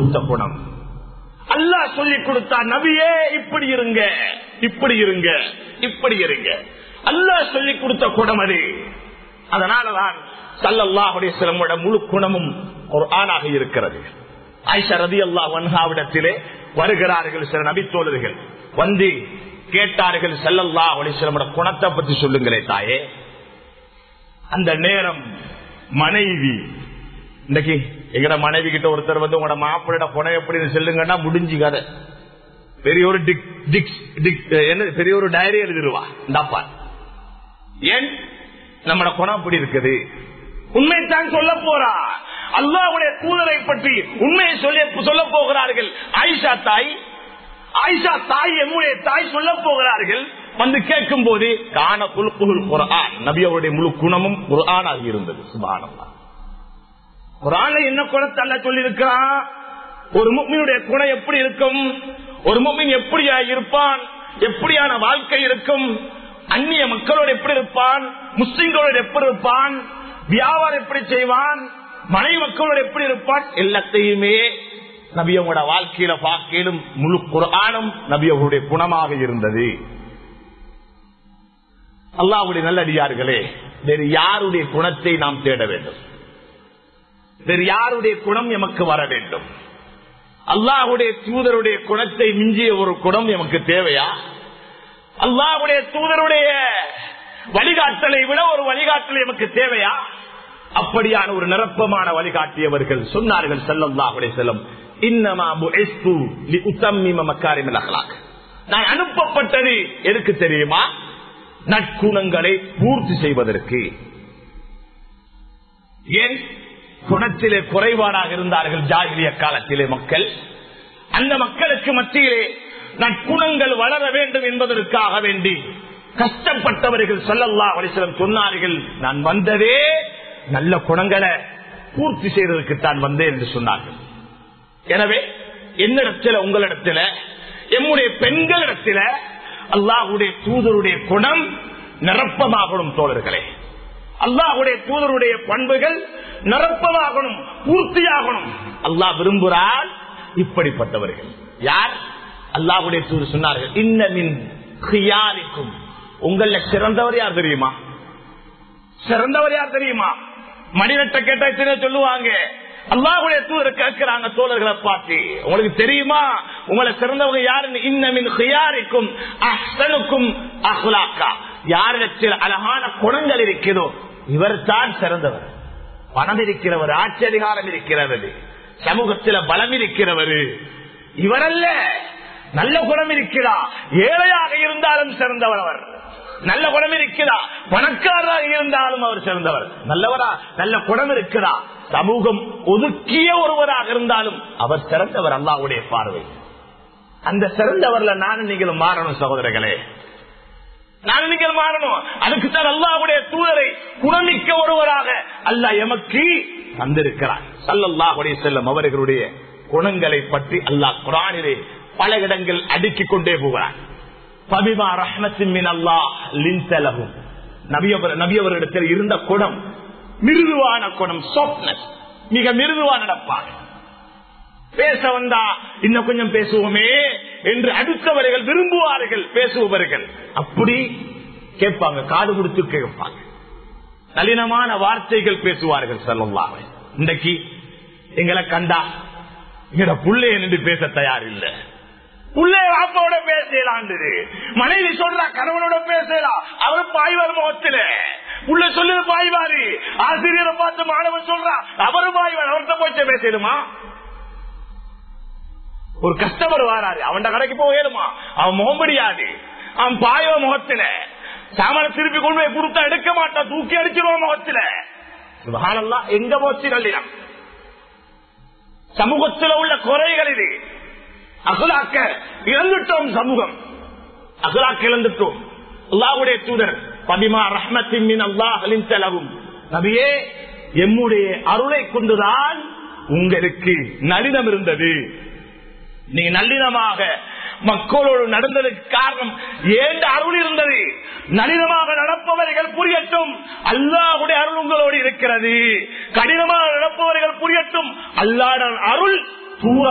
கொடுத்த குணம் அல்லாஹ் சொல்லி கொடுத்தா நபியே இப்படி இருங்க இப்படி இருங்க இப்படி இருங்க அல்லாஹ் சொல்லி கொடுத்த குணம் அது அதனாலதான் சல்லல்லாஹுடைய சிலமோட முழு குணமும் ஒரு ஆணாக இருக்கிறது ஆயிஷா ரதி அல்லா வன்ஹாவிடத்திலே வருகிறார்கள் சில நபித்தோழர்கள் வந்து கேட்டார்கள் செல்லல்லா சிலமோட குணத்தை பத்தி சொல்லுங்களே தாயே அந்த நேரம் மனைவி இன்னைக்கு எங்கட மனைவி கிட்ட ஒருத்தர் வந்து உங்களோட மாப்பிள்ளோட குணம் எப்படின்னு சொல்லுங்கன்னா முடிஞ்சு கதை பெரிய ஒரு டிக் டிக் டிக் என்ன பெரிய ஒரு டைரி எழுதிருவா இந்தாப்பா ஏன் நம்மட குணம் அப்படி இருக்குது உண்மைத்தான் சொல்ல போறா அல்லாவுடைய தூதரை பற்றி உண்மையை சொல்ல சொல்ல போகிறார்கள் ஆயிஷா தாய் ஆயிஷா தாய் எம்முடைய தாய் சொல்ல போகிறார்கள் வந்து கேட்கும் போது காண குழுப்புகள் குரான் நபியவருடைய முழு குணமும் குரானாக இருந்தது சுபானமா குரான என்ன குணத்தை அல்ல சொல்லியிருக்கிறான் ஒரு முக்மினுடைய குணம் எப்படி இருக்கும் ஒரு முக்மின் எப்படியா இருப்பான் எப்படியான வாழ்க்கை இருக்கும் அந்நிய மக்களோடு எப்படி இருப்பான் முஸ்லிம்களோடு எப்படி இருப்பான் வியாபாரம் எப்படி செய்வான் மனை மக்களோடு எப்படி இருப்பான் எல்லாத்தையுமே நபியவங்களோட வாழ்க்கையில பார்க்கலும் முழு குரானும் நபியவருடைய குணமாக இருந்தது அல்லாவுடைய நல்லடியார்களே வேறு யாருடைய குணத்தை நாம் தேட வேண்டும் வேறு யாருடைய குணம் எமக்கு வர வேண்டும் அல்லாஹுடைய தூதருடைய குணத்தை மிஞ்சிய ஒரு குணம் எமக்கு தேவையா அல்லாஹுடைய தூதருடைய வழிகாட்டலை விட ஒரு வழிகாட்டல் எமக்கு தேவையா அப்படியான ஒரு நிரப்பமான வழிகாட்டியவர்கள் சொன்னார்கள் செல்லல்லாஹுடைய செல்லம் நான் அனுப்பப்பட்டது எதுக்கு தெரியுமா நற்குணங்களை பூர்த்தி செய்வதற்கு ஏன் குணத்திலே குறைபாடாக இருந்தார்கள் ஜாகிரிய காலத்திலே மக்கள் அந்த மக்களுக்கு மத்தியிலே நற்குணங்கள் வளர வேண்டும் என்பதற்காக வேண்டி கஷ்டப்பட்டவர்கள் சொல்லல்லா வரிசலம் சொன்னார்கள் நான் வந்ததே நல்ல குணங்களை பூர்த்தி செய்வதற்கு தான் வந்தேன் என்று சொன்னார்கள் எனவே என்னிடத்துல உங்களிடத்துல எம்முடைய பெண்களிடத்துல அல்லாஹுடைய தூதருடைய குணம் நிரப்பமாகணும் தோழர்களே அல்லாஹுடைய தூதருடைய பண்புகள் நிரப்பமாகணும் பூர்த்தியாகணும் அல்லாஹ் விரும்புகிறார் இப்படிப்பட்டவர்கள் யார் அல்லாஹுடைய தூதர் சொன்னார்கள் இன்னமின் ஹியாரிக்கும் உங்கள சிறந்தவர் யார் தெரியுமா சிறந்தவர் யார் தெரியுமா மணிநட்ட கேட்ட சொல்லுவாங்க அல்லாஹுடைய தூதர் கேட்கிறாங்க தோழர்களை பார்த்து உங்களுக்கு தெரியுமா உங்களை சிறந்தவங்க யாருன்னு இன்னமின் ஹியாரிக்கும் அஹ்சனுக்கும் அஹ்லாக்கா யாரிடத்தில் அழகான குணங்கள் இருக்கிறதோ இவர் தான் சிறந்தவர் பணம் இருக்கிறவர் ஆட்சி அதிகாரம் இருக்கிறவர் சமூகத்தில் பலம் இருக்கிறவர் இவரல்ல நல்ல குணம் இருக்கிறா ஏழையாக இருந்தாலும் சிறந்தவர் அவர் நல்ல குணம் இருக்கிறா பணக்காரராக இருந்தாலும் அவர் சிறந்தவர் நல்லவரா நல்ல குணம் இருக்கிறா சமூகம் ஒதுக்கிய ஒருவராக இருந்தாலும் அவர் சிறந்தவர் அல்லாவுடைய பார்வை அந்த சிறந்தவர்ல நானும் நீங்களும் மாறணும் சகோதரர்களே நான் நீங்கள் மாறணும் அதுக்கு தான் அல்லாவுடைய தூதரை குணமிக்க ஒருவராக அல்லாஹ் எமக்கு தந்திருக்கிறார் சல்லல்லாஹுடைய செல்லும் அவர்களுடைய குணங்களை பற்றி அல்லாஹ் குரானிலே பல இடங்கள் அடுக்கிக் கொண்டே போகிறார் பபிமா ரஹ்மத்தின் மின் அல்லாஹ் லின்சலகும் நபியவர் நபியவரிடத்தில் இருந்த குணம் மிருதுவான குணம் சாப்ட்னஸ் மிக மிருதுவா நடப்பார் பேச வந்தா இன்னும் கொஞ்சம் பேசுவோமே என்று அடுத்தவர்கள் விரும்புவார்கள் பேசுபவர்கள் அப்படி கேட்பாங்க காது கொடுத்து கேட்பாங்க நளினமான வார்த்தைகள் பேசுவார்கள் சொல்லலாம் இன்றைக்கு எங்களை கண்டா எங்கட புள்ளைய நின்று பேச தயார் இல்ல புள்ளைய வாப்பாவோட பேசலாம் மனைவி சொல்றா கணவனோட பேசலாம் அவர் பாய்வார் முகத்துல உள்ள சொல்லுது பாய்வாரு ஆசிரியரை பார்த்து மாணவன் சொல்றா அவரு பாய்வார் அவர்கிட்ட போச்சு பேசலுமா ஒரு கஸ்டமர் வராரு அவன் கடைக்கு போகலுமா அவன் முகம் முடியாது அவன் பாயவ முகத்துல சாமான திருப்பி கொண்டு போய் கொடுத்தா எடுக்க மாட்டான் தூக்கி அடிச்சிருவான் முகத்துல சுபஹானல்லாஹ், எங்க போச்சு நல்லினம் சமூகத்தில் உள்ள குறைகள் இது அகுலாக்க இழந்துட்டோம் சமூகம் அகுலாக்க இழந்துட்டோம் அல்லாவுடைய தூதர் பதிமா ரஹ்மத்தின் மின் அல்லாஹலின் செலவும் நபியே எம்முடைய அருளை கொண்டுதான் உங்களுக்கு நளினம் இருந்தது நீ நல்லினமாக மக்களோடு நடந்ததுக்கு காரணம் ஏண்ட அருள் இருந்தது நளினமாக நடப்பவர்கள் புரியட்டும் அல்லாஹுடைய அருள் உங்களோடு இருக்கிறது கடினமாக நடப்பவர்கள் புரியட்டும் அல்லாட அருள் தூர